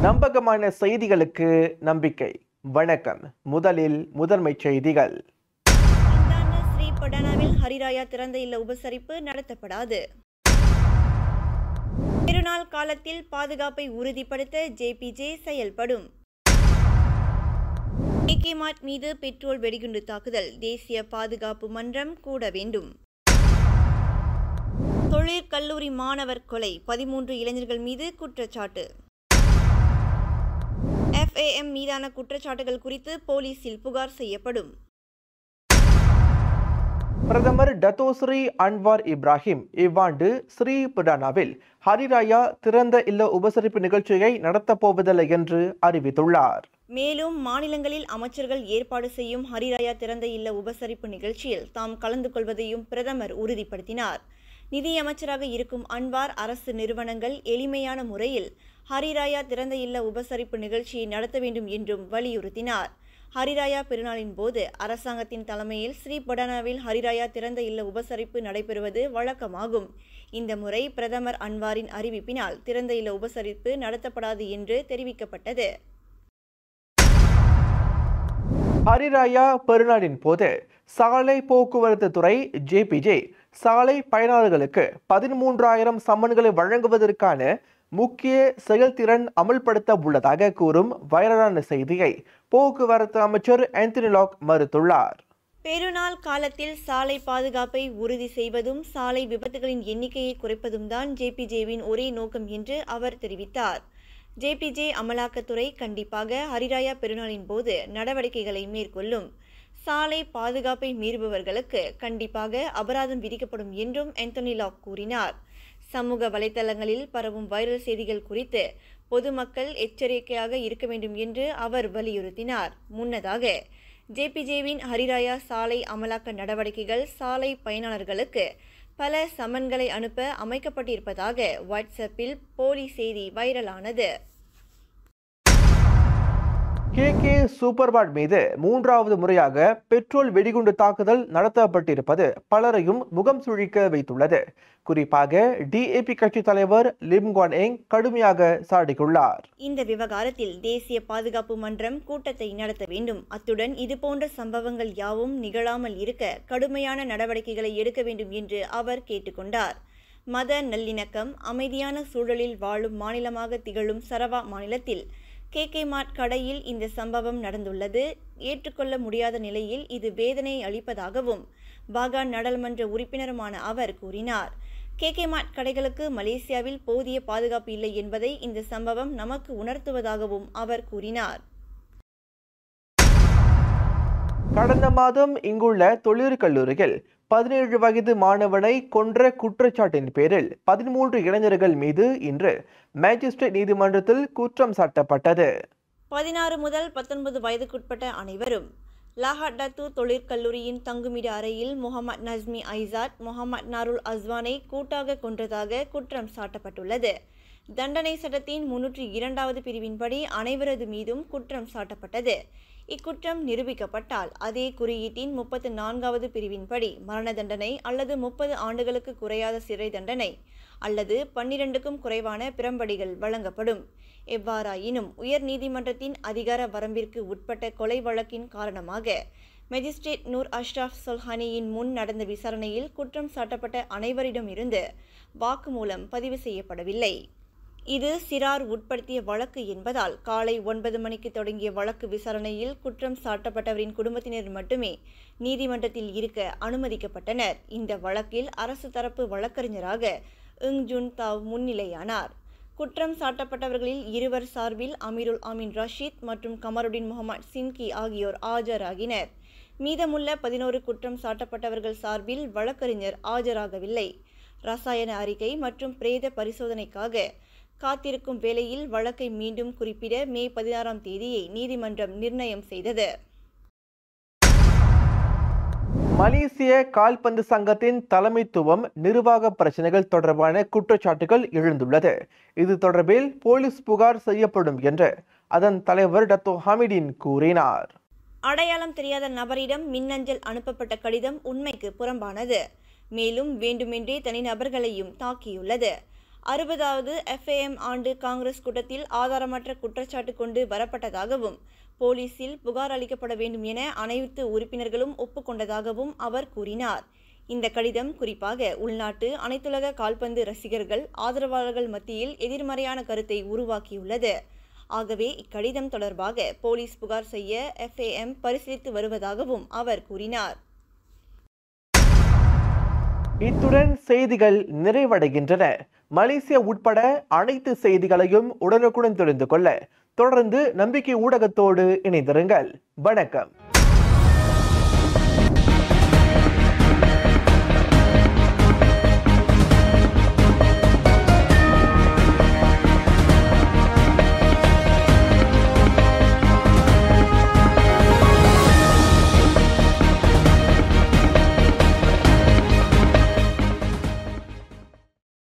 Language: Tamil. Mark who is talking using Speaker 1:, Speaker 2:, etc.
Speaker 1: நம்பகமான செய்திகளுக்கு நம்பிக்கை வணக்கம் முதலில் முதன்மைச் செய்திகள்
Speaker 2: இந்தாண்ட ஸ்ரீ படானாவில் ஹரிராயா திறந்த இல்ல உபசரிப்பு நடத்தப்படாது பெருநாள் காலத்தில் பாதுகாப்பை உறுதிப்படுத்த ஜேபிஜே செயல்படும் ஏகேமாட் மீது பெட்ரோல் வெடிகுண்டு தாக்குதல் தேசிய பாதுகாப்பு மன்றம் கூட வேண்டும் தொழிற்கல்லூரி மாணவர் கொலை பதிமூன்று இளைஞர்கள் மீது குற்றச்சாட்டு எஃப்ஏஎம் மீதான குற்றச்சாட்டுகள் குறித்து போலீசில் புகார் செய்யப்படும்
Speaker 1: பிரதமர் டத்தோஸ்ரீ அன்வார் இப்ராஹிம் இவ்வாண்டு ஸ்ரீ புடானாவில் ஹரிராயா திறந்த இல்ல உபசரிப்பு நிகழ்ச்சியை நடத்தப் போவதில்லை என்று அறிவித்துள்ளார்
Speaker 2: மேலும் மாநிலங்களில் அமைச்சர்கள் ஏற்பாடு செய்யும் ஹரிராயா திறந்த இல்ல உபசரிப்பு நிகழ்ச்சியில் தாம் கலந்து கொள்வதையும் பிரதமர் உறுதிப்படுத்தினார் நிதியமைச்சராக இருக்கும் அன்வார் அரசு நிறுவனங்கள் எளிமையான முறையில் ஹரிராயா திறந்த இல்ல உபசரிப்பு நிகழ்ச்சியை நடத்த வேண்டும் என்றும் வலியுறுத்தினார் ஹரிராயா பெருநாளின் போது அரசாங்கத்தின் தலைமையில் ஸ்ரீ படானாவில் ஹரிராயா திறந்த இல்ல உபசரிப்பு நடைபெறுவது வழக்கமாகும் இந்த முறை பிரதமர் அன்வாரின் அறிவிப்பினால் திறந்த இல்ல உபசரிப்பு நடத்தப்படாது என்று தெரிவிக்கப்பட்டது
Speaker 1: ஹரிராயா பெருநாளின் போது சாலை போக்குவரத்து துறை ஜேபிஜே சாலை பயனாளர்களுக்கு பதிமூன்றாயிரம் சம்மன்களை வழங்குவதற்கான முக்கிய செயல்திறன் அமல்படுத்த உள்ளதாக கூறும் வைரலான செய்தியை போக்குவரத்து அமைச்சர் ஆந்தனி லாக் மறுத்துள்ளார்
Speaker 2: பெருநாள் காலத்தில் சாலை பாதுகாப்பை உறுதி செய்வதும் சாலை விபத்துகளின் எண்ணிக்கையை குறைப்பதும் தான் ஜேபிஜேவின் ஒரே நோக்கம் என்று அவர் தெரிவித்தார் ஜேபிஜே அமலாக்கத்துறை கண்டிப்பாக ஹரிராயா பெருநாளின் போது நடவடிக்கைகளை மேற்கொள்ளும் சாலை பாதுகாப்பை மீறுபவர்களுக்கு கண்டிப்பாக அபராதம் விதிக்கப்படும் என்றும் ஆந்தனி லாக் கூறினார் சமூக வலைதளங்களில் பரவும் வைரல் செய்திகள் குறித்து பொதுமக்கள் எச்சரிக்கையாக இருக்க வேண்டும் என்று அவர் வலியுறுத்தினார் முன்னதாக ஜேபிஜேவின் ஹரிராயா சாலை அமலாக்க நடவடிக்கைகள் சாலை பயனாளர்களுக்கு பல சமன்களை அனுப்ப அமைக்கப்பட்டிருப்பதாக வாட்ஸ்அப்பில் போலி செய்தி வைரலானது
Speaker 1: கே கே சூப்பர்பாட் மீது மூன்றாவது முறையாக பெட்ரோல் வெடிகுண்டு தாக்குதல் நடத்தப்பட்டிருப்பது பலரையும் முகம் சுழிக்க வைத்துள்ளது குறிப்பாக டிஏபி கட்சி தலைவர் லிம்கான் எங் கடுமையாக சாடியுள்ளார்
Speaker 2: இந்த விவகாரத்தில் தேசிய பாதுகாப்பு மன்றம் கூட்டத்தை நடத்த வேண்டும் அத்துடன் இதுபோன்ற சம்பவங்கள் யாவும் நிகழாமல் இருக்க கடுமையான நடவடிக்கைகளை எடுக்க வேண்டும் என்று அவர் கேட்டுக்கொண்டார் மத நல்லிணக்கம் அமைதியான சூழலில் வாழும் மாநிலமாக திகழும் சரவா மாநிலத்தில் கே கே மார்ட் கடையில் இந்த சம்பவம் நடந்துள்ளது ஏற்றுக்கொள்ள முடியாத நிலையில் இது வேதனை அளிப்பதாகவும் பாகான் நாடாளுமன்ற உறுப்பினருமான அவர் கூறினார் கே கே மார்ட் கடைகளுக்கு மலேசியாவில் போதிய பாதுகாப்பு இல்லை என்பதை இந்த சம்பவம் நமக்கு உணர்த்துவதாகவும் அவர் கூறினார்
Speaker 1: கடந்த மாதம் இங்குள்ள தொழிற்கல்லூரியில் பதினேழு வயது மாணவனை கொன்ற குற்றச்சாட்டின் பேரில் பதிமூன்று இளைஞர்கள் மீது இன்று மேஜிஸ்ட்ரேட் நீதிமன்றத்தில் குற்றம் சாட்டப்பட்டது
Speaker 2: பதினாறு முதல் பத்தொன்பது வயதுக்குட்பட்ட அனைவரும் லாஹாடத்து தொழிற்கல்லூரியின் தங்குமிட அறையில் முகமது நஸ்மி ஐசாத் முகமது நாருல் அஸ்வானை கூட்டாக கொன்றதாக குற்றம் சாட்டப்பட்டுள்ளது தண்டனை சட்டத்தின் முன்னூற்றி இரண்டாவது பிரிவின்படி அனைவரது மீதும் குற்றம் சாட்டப்பட்டது இக்குற்றம் நிரூபிக்கப்பட்டால் அதே குறியீட்டின் முப்பத்து நான்காவது பிரிவின்படி மரண தண்டனை அல்லது முப்பது ஆண்டுகளுக்கு குறையாத சிறை தண்டனை அல்லது பன்னிரண்டுக்கும் குறைவான பிறம்படிகள் வழங்கப்படும் எவ்வாறாயினும் உயர் நீதிமன்றத்தின் அதிகார வரம்பிற்கு உட்பட்ட கொலை வழக்கின் காரணமாக மெஜிஸ்ட்ரேட் நூர் அஷ்ராஃப் சொல்ஹானியின் முன் நடந்த விசாரணையில் குற்றம் சாட்டப்பட்ட அனைவரிடமிருந்து வாக்குமூலம் பதிவு செய்யப்படவில்லை இது சிறார் உட்படுத்திய வழக்கு என்பதால் காலை ஒன்பது மணிக்கு தொடங்கிய வழக்கு விசாரணையில் குற்றம் சாட்டப்பட்டவரின் குடும்பத்தினர் மட்டுமே நீதிமன்றத்தில் இருக்க அனுமதிக்கப்பட்டனர் இந்த வழக்கில் அரசு தரப்பு வழக்கறிஞராக இங் ஜுன் தாவ் முன்னிலையானார் குற்றம் சாட்டப்பட்டவர்களில் இருவர் சார்பில் அமீருல் அமீன் ரஷீத் மற்றும் கமருடின் முகமது சின்கி ஆகியோர் ஆஜராகினர் மீதமுள்ள பதினோரு குற்றம் சாட்டப்பட்டவர்கள் சார்பில் வழக்கறிஞர் ஆஜராகவில்லை ரசாயன அறிக்கை மற்றும் பிரேத பரிசோதனைக்காக காத்திருக்கும் வேளையில் வழக்கை மீண்டும் குறிப்பிட மே பதினாறாம் தேதியை நீதிமன்றம் நிர்ணயம் செய்தது
Speaker 1: மலேசிய கால்பந்து சங்கத்தின் தலைமைத்துவம் நிர்வாக பிரச்சனைகள் தொடர்பான குற்றச்சாட்டுகள் எழுந்துள்ளது இது தொடர்பில் போலீஸ் புகார் செய்யப்படும் என்று அதன் தலைவர் டத்தோ ஹமிடின் கூறினார்
Speaker 2: அடையாளம் தெரியாத நபரிடம் மின்னஞ்சல் அனுப்பப்பட்ட கடிதம் உண்மைக்கு புறம்பானது மேலும் வேண்டுமென்றே தனிநபர்களையும் தாக்கியுள்ளது அறுபதாவது எஃப்ஏஎம் ஆண்டு காங்கிரஸ் கூட்டத்தில் ஆதாரமற்ற குற்றச்சாட்டு கொண்டு வரப்பட்டதாகவும் போலீசில் புகார் அளிக்கப்பட வேண்டும் என அனைத்து உறுப்பினர்களும் ஒப்புக்கொண்டதாகவும் அவர் கூறினார் இந்த கடிதம் குறிப்பாக உள்நாட்டு அனைத்துலக கால்பந்து ரசிகர்கள் ஆதரவாளர்கள் மத்தியில் எதிர்மறையான கருத்தை உருவாக்கியுள்ளது ஆகவே இக்கடிதம் தொடர்பாக போலீஸ் புகார் செய்ய எஃப்ஏஎம் பரிசீலித்து வருவதாகவும் அவர் கூறினார்
Speaker 1: இத்துடன் செய்திகள் நிறைவடைகின்றன மலேசியா உட்பட அனைத்து செய்திகளையும் உடனுக்குடன் தெரிந்து கொள்ள தொடர்ந்து நம்பிக்கை ஊடகத்தோடு இணைந்திருங்கள் வணக்கம்